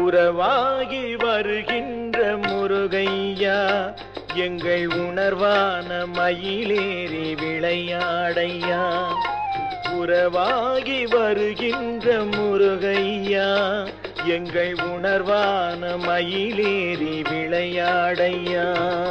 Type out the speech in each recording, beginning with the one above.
உறவாகி வருகின்ற முருகையா எங்கள் உணர்வான மயிலேறி விளையாடையா உறவாகி வருகின்ற முருகையா எங்கள் உணர்வான மயிலேறி விளையாடையா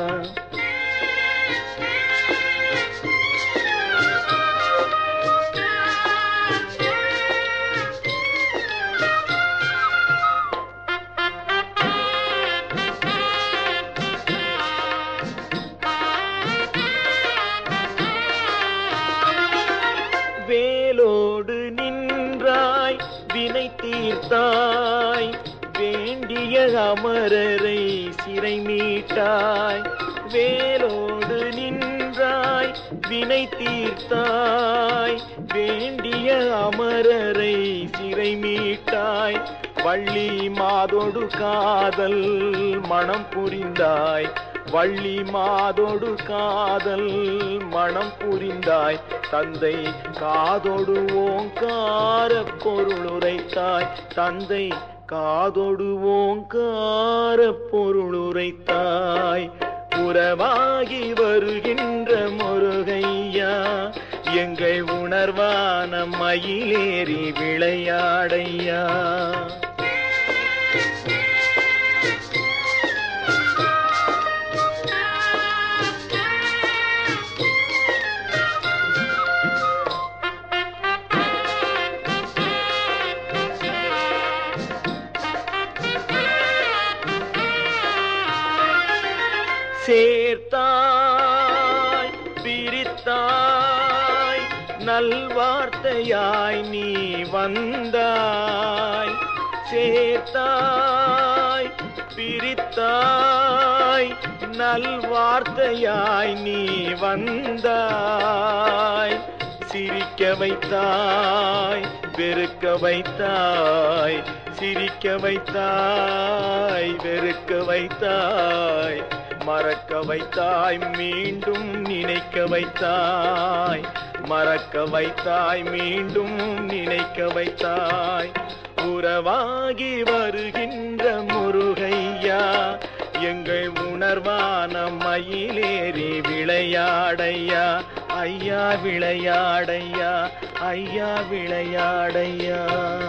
வேலோடு நின்றாய் வினை தீர்த்தாய் வேண்டிய அமரரை சிறை மீட்டாய் வேலோடு நின்றாய் வினை தீர்த்தாய் வேண்டிய அமரரை சிறை மீட்டாய் வள்ளி மாதொடு காதல் மனம் புரிந்தாய் வள்ளி மாதொடு காதல் மனம் புரிந்தாய் தந்தை காதொடு ஓங்கார பொருளுரைத்தாய் தந்தை காதொடு ஓங்கார பொருளுரைத்தாய் உறவாகி வருகின்ற முருகையா எங்கள் உணர்வான மயிலேறி விளையாடையா சேர்த்தாய் பிரித்தாய் நல்வார்த்தையாய் நீ வந்தாய் சேர்த்தாய் பிரித்தாய் நல்வார்த்தையாய் நீ வந்தாய் சிரிக்க வைத்தாய் வெறுக்க வைத்தாய் சிரிக்க வைத்தாய் வெறுக்க வைத்தாய் மறக்க வைத்தாய் மீண்டும் நினைக்க வைத்தாய் மறக்க வைத்தாய் மீண்டும் நினைக்க வைத்தாய் உறவாகி வருகின்ற முருகையா எங்கள் உணர்வான மயிலேறி விளையாடையா ஐயா விளையாடையா ஐயா விளையாடையா